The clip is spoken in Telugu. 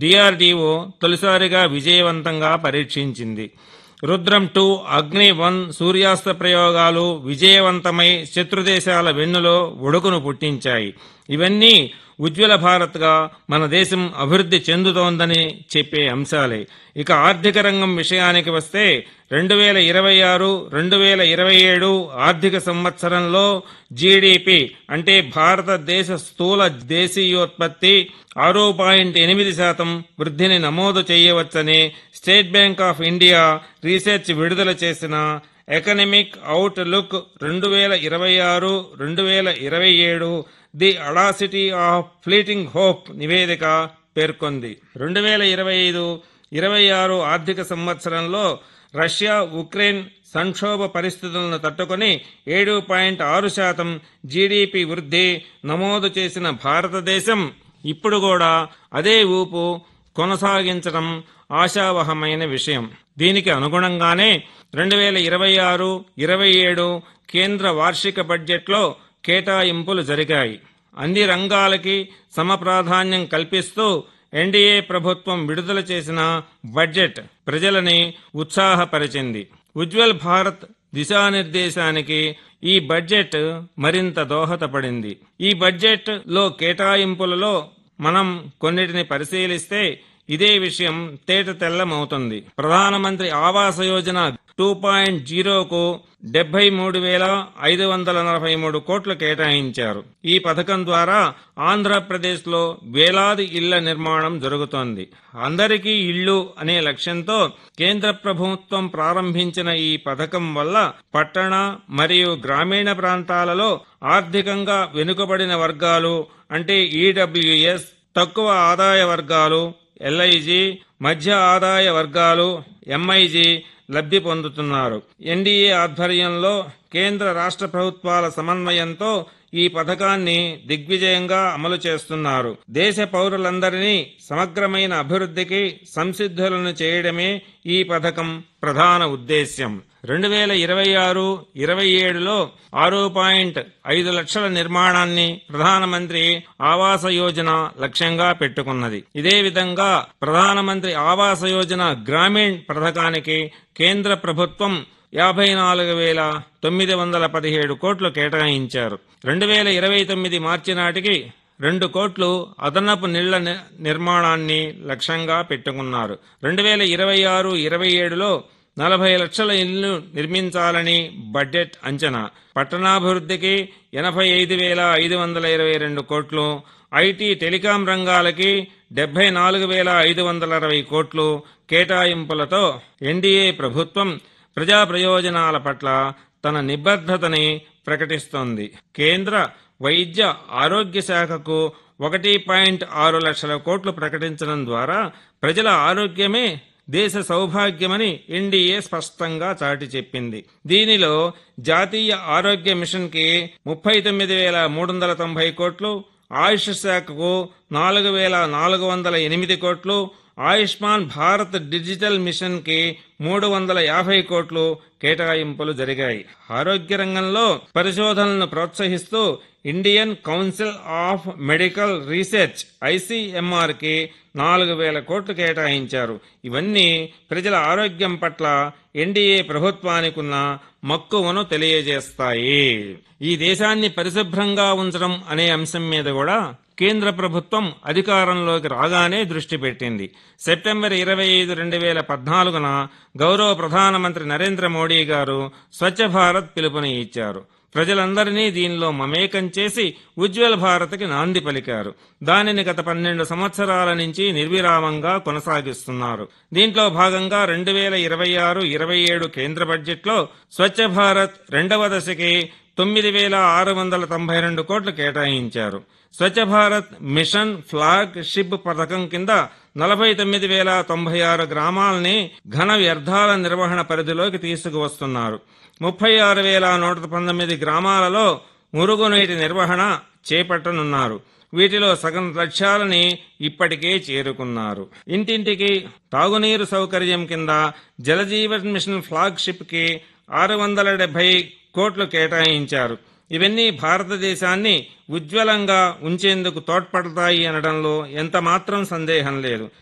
డిఆర్డీఓ తొలిసారిగా విజయవంతంగా పరీక్షించింది రుద్రం టూ అగ్ని వన్ సూర్యాస్త్ర ప్రయోగాలు విజయవంతమై శత్రుదేశాల వెన్నులో ఒడుకును పుట్టించాయి ఇవన్నీ ఉజ్వల భారత్గా మన దేశం అభివృద్ధి చెందుతోందని చెప్పే అంశాలే ఇక ఆర్థిక రంగం విషయానికి వస్తే రెండు వేల ఇరవై ఆరు రెండు వేల ఇరవై ఏడు ఆర్థిక సంవత్సరంలో జీడిపి అంటే భారతదేశ స్థూల దేశీయోత్పత్తి ఆరు పాయింట్ ఎనిమిది శాతం వృద్ధిని నమోదు చేయవచ్చని State Bank of India research విడుదల చేసిన ఎకనమిక్ అవుట్ లుక్ రెండు వేల ఇరవై ఆరు రెండు వేల ఇరవై ఏడు the audacity of fleeting hope నివేదిక పేర్కొంది రెండు వేల ఇరవై ఐదు ఇరవై ఆరు ఆర్థిక సంవత్సరంలో రష్యా ఉక్రెయిన్ సంక్షోభ పరిస్థితులను తట్టుకొని ఏడు పాయింట్ ఆరు శాతం జీడిపి వృద్ధి నమోదు చేసిన భారతదేశం ఇప్పుడు కూడా అదే ఊపు కొనసాగించడం ఆశావహమైన విషయం దీనికి అనుగుణంగానే రెండు వేల ఇరవై ఆరు ఇరవై ఏడు కేంద్ర వార్షిక బడ్జెట్లో కేటాయింపులు జరిగాయి అన్ని రంగాలకి సమప్రాధాన్యం కల్పిస్తూ ఎన్డీఏ ప్రభుత్వం విడుదల చేసిన బడ్జెట్ ప్రజలని ఉత్సాహపరిచింది ఉజ్వల్ భారత్ దిశానిర్దేశానికి ఈ బడ్జెట్ మరింత దోహదపడింది ఈ బడ్జెట్ లో కేటాయింపులలో మనం కొన్నిటిని పరిశీలిస్తే ఇదే విషయం తేట తెల్లమవుతుంది ప్రధానమంత్రి ఆవాస యోజన టూ పాయింట్ జీరోకు డెబ్బై మూడు వేల ఐదు వందల నలభై మూడు కోట్లు కేటాయించారు ఈ పథకం ద్వారా ఆంధ్రప్రదేశ్లో వేలాది ఇళ్ల నిర్మాణం జరుగుతోంది అందరికీ ఇళ్లు అనే లక్ష్యంతో కేంద్ర ప్రభుత్వం ప్రారంభించిన ఈ పథకం వల్ల పట్టణ మరియు గ్రామీణ ప్రాంతాలలో ఆర్థికంగా వెనుకబడిన వర్గాలు అంటే ఈడబ్ల్యూఎస్ తక్కువ ఆదాయ వర్గాలు ఎల్ఐజి మధ్య ఆదాయ వర్గాలు ఎంఐజి లబ్ధి పొందుతున్నారు ఎన్డీఏ ఆధ్వర్యంలో కేంద్ర రాష్ట్ర ప్రభుత్వాల సమన్వయంతో ఈ పథకాన్ని దిగ్విజయంగా అమలు చేస్తున్నారు దేశ పౌరులందరినీ సమగ్రమైన అభివృద్ధికి సంసిద్ధులను చేయడమే ఈ పథకం ప్రధాన ఉద్దేశ్యం రెండు వేల ఇరవై ఆరు ఇరవై ఏడులో ఆరు పాయింట్ ఐదు లక్షల నిర్మాణాన్ని ప్రధానమంత్రి ఆవాస యోజన లక్ష్యంగా పెట్టుకున్నది ఇదే విధంగా ప్రధానమంత్రి ఆవాస యోజన గ్రామీణ్ పథకానికి కేంద్ర ప్రభుత్వం యాభై నాలుగు వేల తొమ్మిది వందల పదిహేడు కోట్లు కేటాయించారు రెండు వేల ఇరవై తొమ్మిది మార్చి నాటికి రెండు కోట్లు అదనపు నీళ్ల ని- నిర్మాణాన్ని లక్ష్యంగా పెట్టుకున్నారు రెండు వేల ఇరవై ఆరు ఇరవై ఏడులో నలభై లక్షల ఇళ్లు నిర్మించాలని బడ్జెట్ అంచనా పట్టణాభివృద్ధికి ఎనభై ఐదు వేల ఐదు వందల ఇరవై రెండు కోట్లు ఐటీ టెలికాం రంగాలకి డెబ్బై నాలుగు వేల ఐదు వందల అరవై కోట్లు కేటాయింపులతో ఎన్డీఏ ప్రభుత్వం ప్రజా ప్రయోజనాల పట్ల తన నిబద్ధతని ప్రకటిస్తోంది కేంద్ర వైద్య ఆరోగ్య శాఖకు ఒకటి పాయింట్ ఆరు లక్షల కోట్లు ప్రకటించడం ద్వారా ప్రజల ఆరోగ్యమే దేశ సౌభాగ్యమని ఎన్డీఏ స్పష్టంగా చాటి చెప్పింది దీనిలో జాతీయ ఆరోగ్య మిషన్ కి ముప్పై తొమ్మిది వేల మూడు వందల తొంభై కోట్లు ఆయుష్ శాఖకు నాలుగు వేల నాలుగు వందల ఎనిమిది కోట్లు ఆయుష్మాన్ భారత్ డిజిటల్ మిషన్ కి మూడు వందల యాభై కోట్లు కేటాయింపులు జరిగాయి ఆరోగ్య రంగంలో పరిశోధనలను ప్రోత్సహిస్తూ Indian council of medical research ICMR కి నాలుగు వేల కోట్లు కేటాయించారు ఇవన్నీ ప్రజల ఆరోగ్యం పట్ల ఎన్డీఏ ప్రభుత్వానికున్న మక్కువను తెలియజేస్తాయి ఈ దేశాన్ని పరిశుభ్రంగా ఉంచడం అనే అంశం మీద కూడా కేంద్ర ప్రభుత్వం అధికారంలోకి రాగానే దృష్టి పెట్టింది సెప్టెంబర్ ఇరవై ఐదు రెండు వేల పద్నాలుగున గౌరవ ప్రధానమంత్రి నరేంద్ర మోడీ గారు స్వచ్ఛ భారత్ పిలుపుని ఇచ్చారు ప్రజలందరినీ దీనిలో మమేకం చేసి ఉజ్వల్ భారత్కి నాంది పలికారు దానిని గత పన్నెండు సంవత్సరాల నుంచి నిర్విరామంగా కొనసాగిస్తున్నారు దీంట్లో భాగంగా రెండు వేల ఇరవై ఆరు ఇరవై ఏడు కేంద్ర బడ్జెట్లో స్వచ్ఛ భారత్ రెండవ దశకి తొమ్మిది వేల ఆరు వందల తొంభై రెండు కోట్లు కేటాయించారు Swachh Bharat mission flagship పథకం కింద నలభై తొమ్మిది వేల తొంభై ఆరు గ్రామాలని ఘన వ్యర్థాల నిర్వహణ పరిధిలోకి తీసుకువస్తున్నారు ముప్పై ఆరు వేల నూట పంతొమ్మిది గ్రామాలలో మురుగునీటి నిర్వహణ చేపట్టనున్నారు వీటిలో సగం లక్ష్యాలని ఇప్పటికే చేరుకున్నారు ఇంటింటికి తాగునీరు సౌకర్యం కింద జలజీవన్ మిషన్ ఫ్లాగ్షిప్ కి ఆరు వందల డెబ్బై కోట్లు కేటాయించారు ఇవన్నీ భారతదేశాన్ని ఉజ్వలంగా ఉంచేందుకు తోడ్పడతాయి అనడంలో ఎంత మాత్రం సందేహం లేదు